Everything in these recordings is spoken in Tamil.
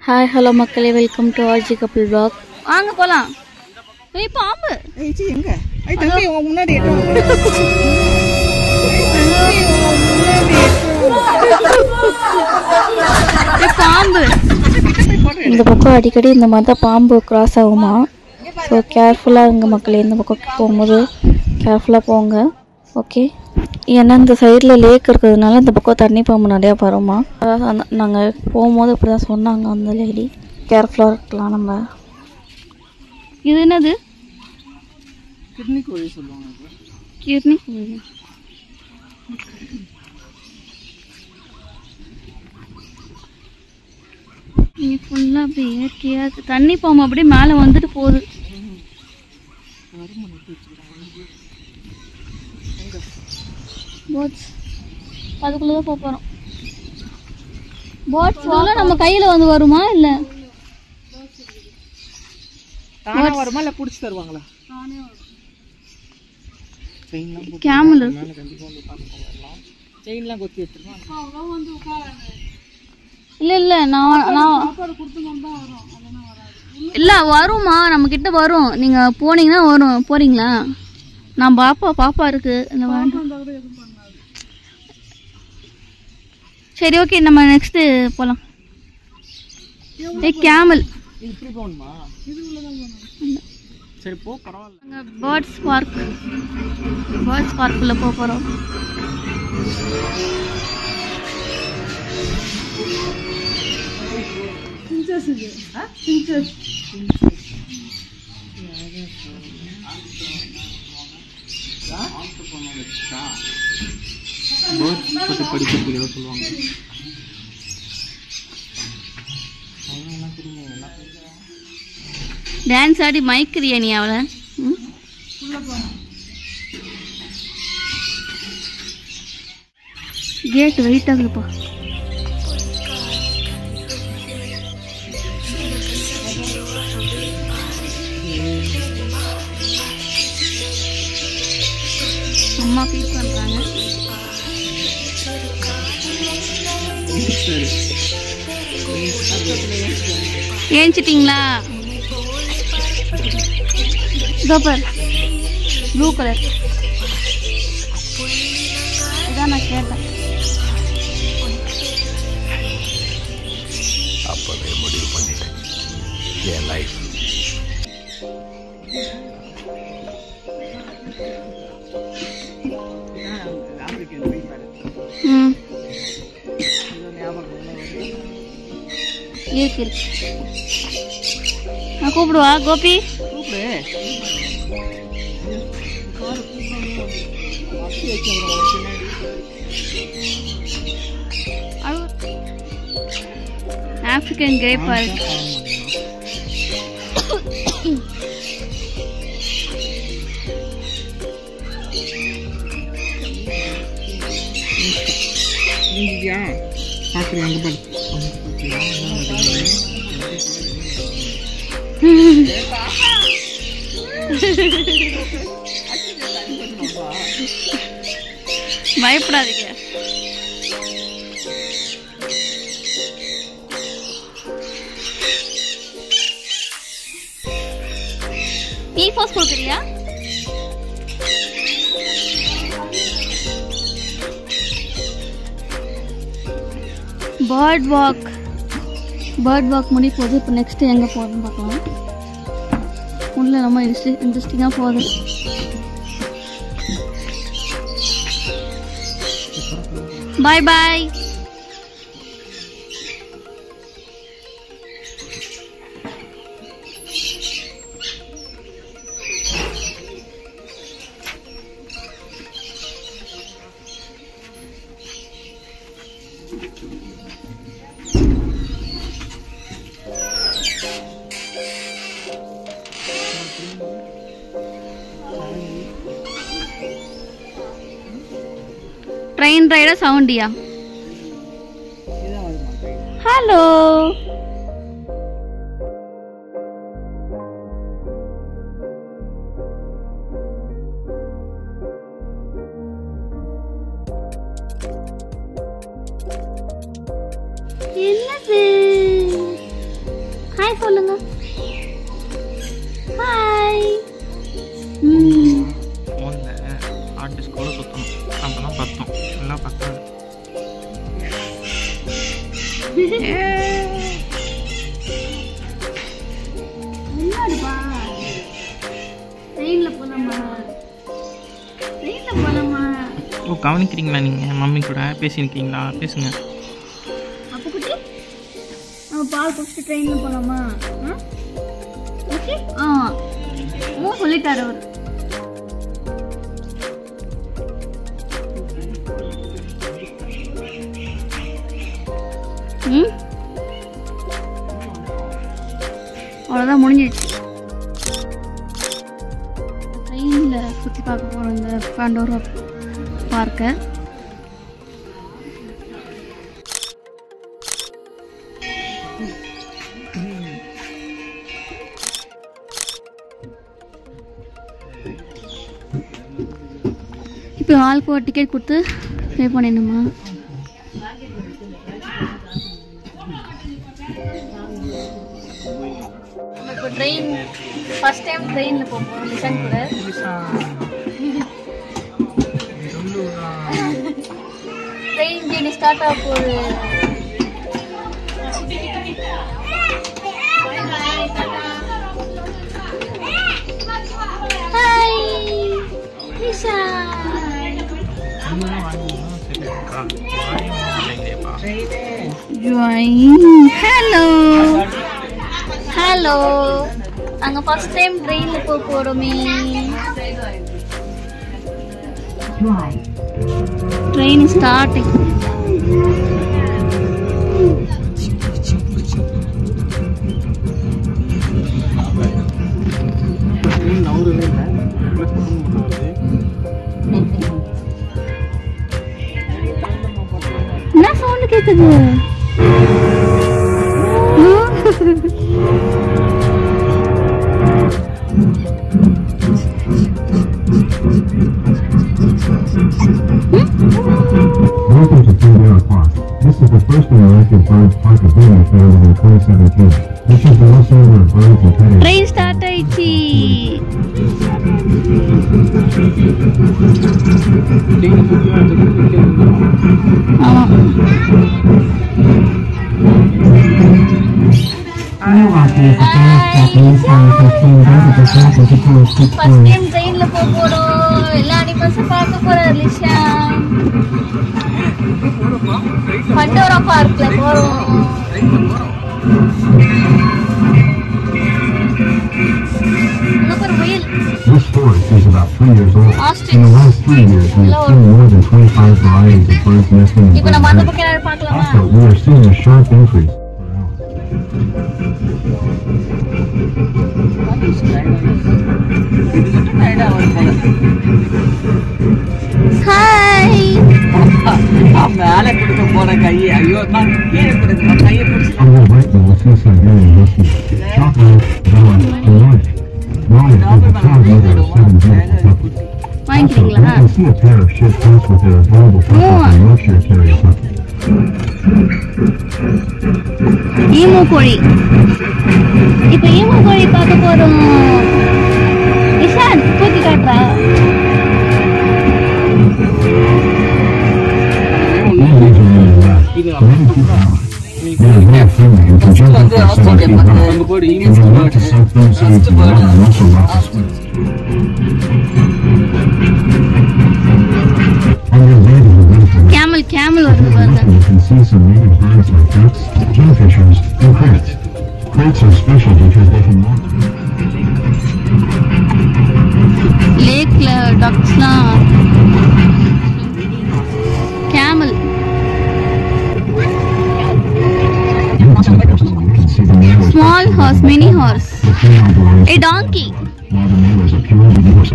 ஹாய் ஹலோ மக்களே welcome to RG couple vlog வாங்க போலாம் ஏய் பாம்பு ஏய் சி எங்க ஐ தம்பி உன் முன்னாடி எட்டு வந்து. தம்பி, உன் முன்னாடி எட்டு வந்து. ஏய், பாம்பு கிட்ட போய் போட்டு இந்த பக்கம் அடிக்கடி இந்த மாதிரி தான் பாம்பு கிராஸ் ஆகுமா ஸோ கேர்ஃபுல்லாக இருங்க மக்களே இந்த பக்கம் போகும்போது கேர்ஃபுல்லாக போங்க ஓகே ஏன்னா இந்த சைடில் லேக் இருக்கிறதுனால இந்த பக்கம் தண்ணி பாம்பு நிறையா வருமா அதாவது நாங்கள் போகும்போது இப்படி தான் சொன்னாங்க அந்த லேடி கேர்ஃபுல்லாக இருக்கலாம் நம்ம இது என்னது கிட்னி கோழி சொல்லுவாங்க அது. கிர்னி இங்கே ஃபுல்லாக அப்படியே இயற்கையாக இருக்குது தண்ணி பாம்பு அப்படியே மேலே வந்துட்டு போகுது போட்ஸ் அதுக்குள்ளே தான் போக போகிறோம் போட்ஸ் நம்ம கையில் வந்து வருமா இல்லை தானா வருமா இல்ல புடிச்சு தருவாங்களா செயின்லாம் போட்டு கேமல் மேல கண்டிப்பா வந்து உட்கார்ந்து வரலாம் செயின்லாம் கொத்தி வச்சிருக்காங்க இல்லை இல்லை நான் நான் இல்லை வருமா நம்ம கிட்ட வரும் நீங்கள் போனீங்கன்னா வரும் போறீங்களா நான் பாப்பா பாப்பா இருக்கு இல்லை வேண்டாம் சரி ஓகே நம்ம நெக்ஸ்ட்டு போகலாம் ஏ கேமல் இது இப்படி போகணுமா சரி போ பரவாயில்ல நாங்கள் பேர்ட்ஸ் பார்க் பேர்ட்ஸ் பார்க்குள்ளே போக போகிறோம் பேர்ட்ஸ் பற்றி படிக்கிறதுக்கு ஏதோ சொல்லுவாங்க டான்ஸ் ஆடி மயக்கிறியா நீ அவளை ம்? கேட் வெயிட் ஆகுதுப்பா அம்மா ஃபீட் பண்றாங்க ஏஞ்சிட்டிங்களா இதோ பார் ப்ளூ கலர் இதான் நான் கேட்டேன் அப்பவே முடிவு பண்ணிட்டேன் என் லைஃப் ஆப்பிரிக்கன் வெயிட் ம் ஞாபகம் இல்லை. இருக்கு இருக்கு நான் கூப்பிடுவா கோபி கூப்பிடு மாத்தி வச்சேன் bro, உனக்கு பின்னாடி. ஆப்பிரிக்கன் கிரே பார்க் நீங்கியா பார்க்குறேன் அங்கே பாரு அங்க பாத்தியா? பயப்படாதீங்க நீ போஸ் கொடுக்குறியா பேர்ட் வாக் பேர்ட் வாக் முடி போகுது இப்போ நெக்ஸ்ட் எங்கே போகுதுன்னு பார்க்கலாம் உள்ள ரொம்ப இன்ட்ரெஸ்டி இன்ட்ரெஸ்டிங்காக போகுது பாய் பாய் ட்ரெயின் ரைடர் சவுண்டியா இதான் வருமா train? ஹலோ என்னது ஹாய் சொல்லுங்க ஹாய் ம் ஃபோனில் ஹார்ட் டிஸ்கோட சுற்றணும் அப்போ தான் பத்தும் எல்லாம் பத்தாது என்னடுப்பா ட்ரெயினில் போகலாமா ட்ரெயினில் போகலாமா ஓ கவனிக்கிறீங்களா நீங்கள் மம்மி கூட பேசியிருக்கீங்களா பேசுங்க அப்போ குட்டி நம்ம பால் குடிச்சிட்டு ட்ரெயினில் போகலாமா ஓகே ஆ மூ சொல்லிட்டாரு அவர் ம் அவ்வளோதான் முடிஞ்சிடுச்சு ட்ரெயினில் சுற்றி பார்க்க போகிறோம் இந்த பாண்டோரா பார்க்க இப்போ ஆளுக்கு ஒரு டிக்கெட் கொடுத்து பே பண்ணிடணுமா இப்போ ட்ரெயின் ஃபர்ஸ்ட் டைம் ட்ரெயினில் போக போகிறோம் லிசன் கூட ட்ரெயின் ஜேர்னி ஸ்டார்ட் ஆக போகுது hi Nisha join hello hello நாங்கள் ஃபர்ஸ்ட் டைம் ட்ரெயினில் போக போகிறோமே ட்ரெயின் ஸ்டார்டிங் நவரவே இல்லை என்ன சவுண்டு கேட்குது Welcome to Pandora Park. This is the first interactive bird park of Disney founded in 2017. This is the most number of birds and pet train start ஆயிடுச்சு ஆமாம் ஃபர்ஸ்ட் டைம் ட்ரெயின்ல போக போறோம் எல்லா அனிமல்ஸும் பார்க்க போறாரு லிஷா பண்டோரா பார்க்ல போறோம் இன்னும் ஒரு முயல் This forest is about three years old. Ostrich. In the last three years, we have seen more than 25 varieties of birds nesting in இப்போ நம்ம அந்த bird பக்கம் யாரும் பார்க்கலாமா Also, we are seeing a sharp increase. Hi மேலே கொடுக்க போன கையை ஐயோ நான் கீழே கொடுக்க கையை பிடிச்சி On the right, you will see Siberian husky, chocolate, brown, and white. Ryan is the proud mother of seven beautiful puppies. Also, you வாங்கிக்கிறீங்களா can see a pair of shit coats with their adorable puppies and Yorkshire Terrier puppies. Emu கோழி இப்போ ஈமு கோழி பார்க்க போறோம் இஷான் தூக்கி காட்டுறா These are really loud. Many people They are very friendly and can jump up to seven feet high. அங்கே போடு And இங்கிலீஷ் they like போடு to suck food seeds and water and also lots of sweets. On your way to the wonderful camel camel வருது பாருங்க You can see some native birds like ducks, kingfishers, and crates. Crates are special because they can walk. லேக்ல டக்ஸ்லாம் camel You can see horses and you can see the male is small horse mini horse the female belongs a donkey while the male is a pure baby horse.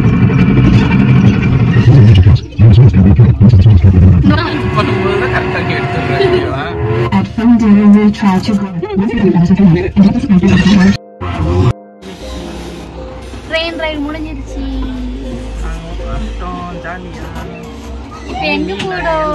These are major cows. Young swans can be killed. Most of the swans can be denied. பண்ணும்போது தான் கரெக்டாக எடுத்துடுறேன் At Fondue, we try to grow. Train ride முடிஞ்சிருச்சு கஷ்டம் ஜாலியாக இப்போ எங்க போடும்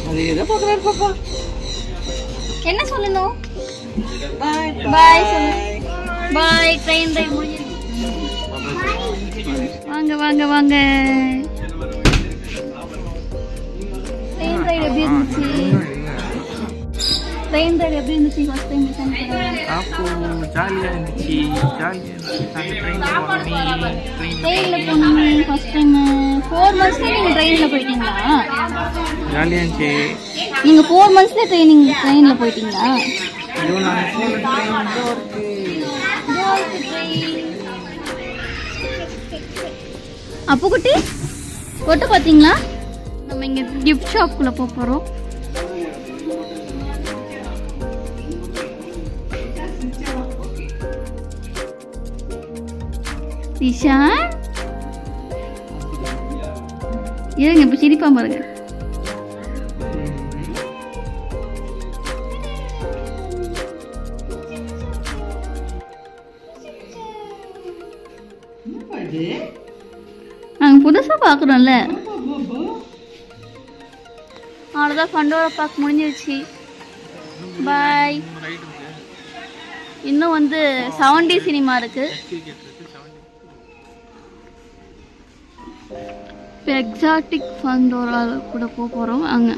அது எதை பார்க்குறாரு பாப்பா என்ன சொல்லணும் பாய் பாய் சொல்லு பாய் ட்ரெயின் ரைட் முடிஞ்சிருக்கு வாங்க வாங்க வாங்க ட்ரெயின் ரைடு எப்படி இருந்துச்சு ட்ரெயின் ரைடு எப்படி இருந்துச்சு ஃபர்ஸ்ட் டைம் அப்போ ஜாலியாக இருந்துச்சு ஜாலியாக இருந்துச்சு ட்ரெயின் ட்ரெயின் ட்ரெயினில் போனீங்க ஃபர்ஸ்ட் டைம் ஃபோர் மந்த்ஸ்ல நீங்கள் ட்ரெயினில் போயிட்டீங்களா ஜாலியாக இருந்துச்சு நீங்கள் ஃபோர் மந்த்ஸ்ல ட்ரைனிங் ட்ரெயினில் போயிட்டீங்களா ஐயோ நான் போன ட்ரெயின் இதோ இருக்கு அப்போ குட்டி கொட்டு பார்த்தீங்களா நம்ம இங்கே கிஃப்ட் ஷாப்புக்குள்ளே போக போகிறோம் திஷா இருங்க இப்போ சிரிப்பா பாருங்க நாங்கள் புதுசாக பார்க்குறோம்ல அவ்வளோதான் ஃபண்டோர பார்க் முடிஞ்சிருச்சு பாய் இன்னும் வந்து செவன்டி சினிமா இருக்கு இப்போ எக்ஸாட்டிக் ஃபண்டோரா கூட போக போகிறோம் அங்கே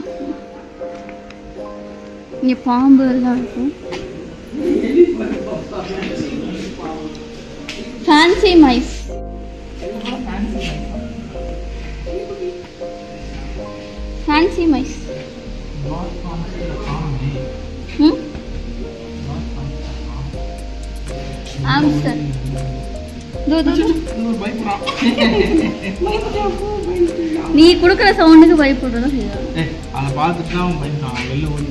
இங்கே பாம்பு எல்லாம் இருக்கும் ஃபேன்சி மைஸ் ஃபேன்சி மைஸ் ம் ஆம்ஸ்டர் தோ தோ தோ. நீ கொடுக்குற சவுண்டுக்கு பயப்படுறதா செய்யலாம் அதை பார்த்துட்டு தான் பயந்தான் வெளில ஓடி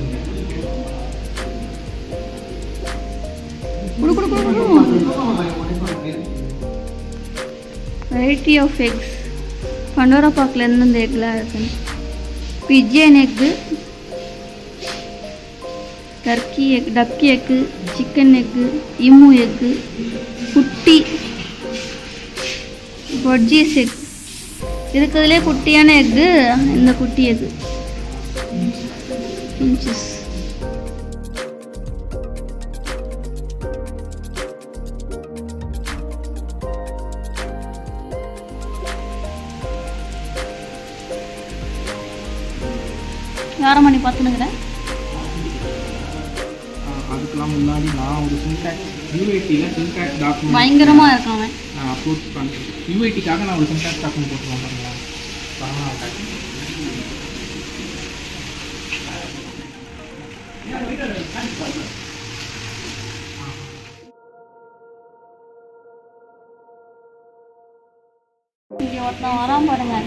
குடு குடு குடு குடு வெரைட்டி ஆஃப் எக்ஸ் பண்டோரா பார்க்கில் எந்தெந்த எக்லாம் இருக்குன்னு pigeon egg turkey egg duck egg chicken egg emu egg குட்டி பொட்ஜீஸ் எக் இருக்கிறதுலே குட்டியான எக்கு இந்த குட்டி எக்கு இன்ச்சஸ் யாரை மணி பார்த்துனுங்கிறேன் அதுக்கெல்லாம் முன்னாடி நான் ஒரு சின்டாக்ஸ் யூஐடியில் சின்டாக்ஸ் டாக்குமெண்ட் பயங்கரமாக இருக்கான் அவன் நான் அப்லோட் பண்ணுறேன் யூஐடிக்காக நான் ஒரு சின்டாக்ஸ் டாக்குமெண்ட் போட்டுருவேன் பாருங்களா பரவாயில்ல இங்கே ஒருத்தன் வரான் பாருங்க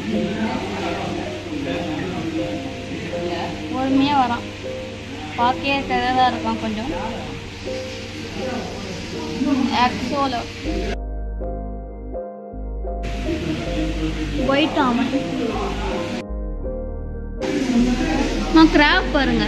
பொறுமையாக வரான் பார்க்கவே தெரியதான் இருக்கான் கொஞ்சம் ஆக்சோல ஒயிட் ஆமன் நான் கிராப் பாருங்க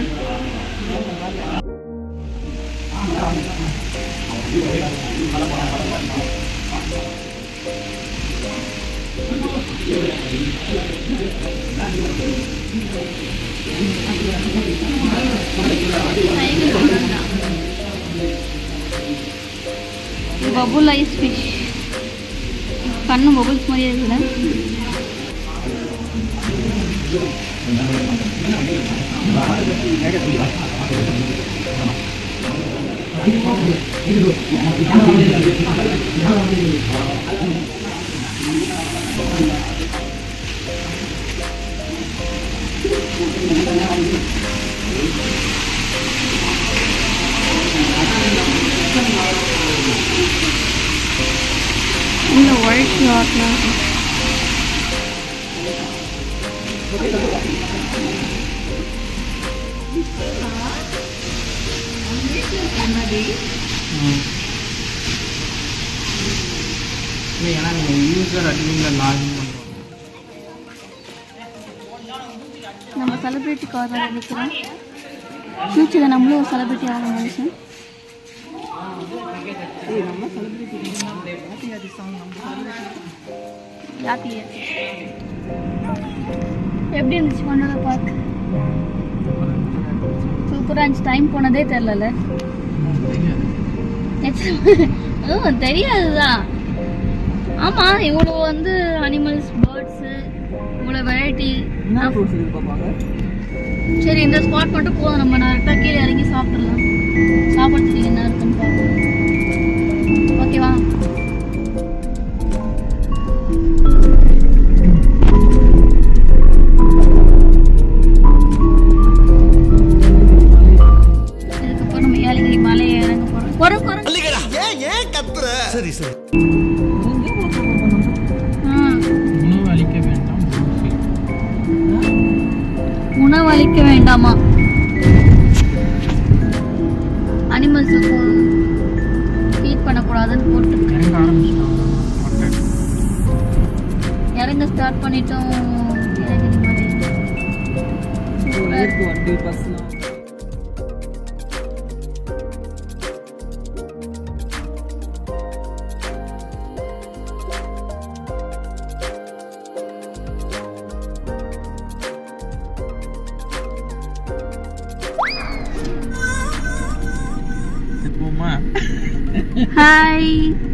இது பபுள் ஐஸ் ஃபிஷ் கண்ணு பபுள்ஸ் மாதிரியே இருக்குல்ல இந்த ஒயிட் கிளாத்லாம் இல்லை ஏன்னா நீங்கள் யூசர் அட்மினில் லாகின் பண்ணுறோம் நம்ம செலிப்ரிட்டி கார்னர் நிற்கிறோம் ஃப்யூச்சரில் நம்மளும் ஒரு செலிப்ரிட்டி ஆகணும் மனுஷன் யாத்தி எப்படி இருந்துச்சு கொண்டாட பார்க் சூப்பராக இருந்துச்சு டைம் போனதே தெரிலல ஓ தெரியாதுதான் ஆமா இவ்வளோ வந்து அனிமல்ஸ் பேர்ட்ஸு இவ்வளோ வெரைட்டி என்ன ஃப்ரூட்ஸ் இருக்கு பாப்பாங்க சரி இந்த ஸ்பாட் மட்டும் போதும் நம்ம டேரெக்டாக கீழே இறங்கி சாப்பிடலாம் சாப்பிட்றதுக்கு என்ன இருக்குன்னு பார்க்கலாம் ஓகேவா இதுக்கப்புறம் நம்ம ஏலகிரி மலையை இறங்க போகிறோம் குறை குறை ஏன் ஏன் கத்துற சரி சரி ஆ உணவு அளிக்க வேண்டாம் உணவளிக்க வேண்டாமா அனிமல்ஸ் ஃபீட் பண்ணக்கூடாதுன்னு போட்டுருக்கு இறங்க ஆரம்பிச்சிட்டாங்க மொட்டை இறங்க ஸ்டார்ட் பண்ணிட்டோம் ஏலகிரி மலை இருக்கு வண்டி பஸ்லாம் போமா ஹாய்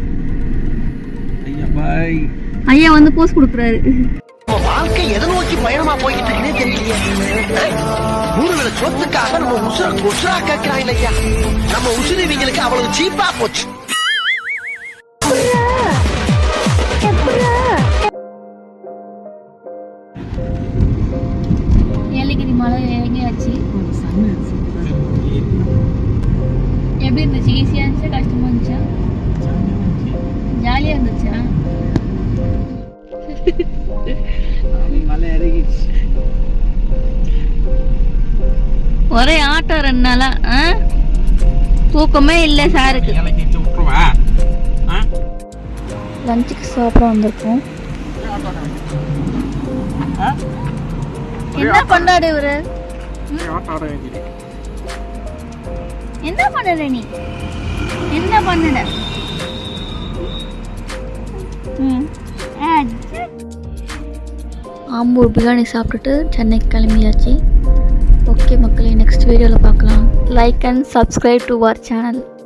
ஐயா பாய் ஐயா வந்து போஸ் கொடுக்குறாரு நம்ம வாழ்க்கை எதை நோக்கி பயணமா போய்கிட்டு இருக்குன்னே தெரியலையே மூணு வேளை சொத்துக்காக நம்ம உசுர உசுரா கேட்கிறான் இல்லையா நம்ம உசுறு இவங்களுக்கு அவ்வளவு சீப்பா போச்சு ஏலகிரி மலை இறங்கியாச்சு எப்படி இருந்துச்சு ஈஸியாக இருந்துச்சா கஷ்டமா இருந்துச்சா ஜாலியாக இருந்துச்சா மலை இறங்கிடுச்சு ஒரே ஆட்டம் ரெண்டு நாளா ஆ? தூக்கமே இல்லை சாருக்கு இலைக்கு விட்டுருவா ஆ லஞ்சுக்கு சாப்பிட வந்திருக்கோம் என்ன பண்றாரு இவரு ஆட்ட ஆட வேண்டியது என்ன பண்ணல நீ என்ன பண்ணுன ம். ஆ, சே. ஆம்பூர் பிரியாணி சாப்பிட்டுட்டு சென்னைக்கு கிளம்பியாச்சு ஓகே மக்களே நெக்ஸ்ட் வீடியோவில் பார்க்கலாம் like and subscribe to our channel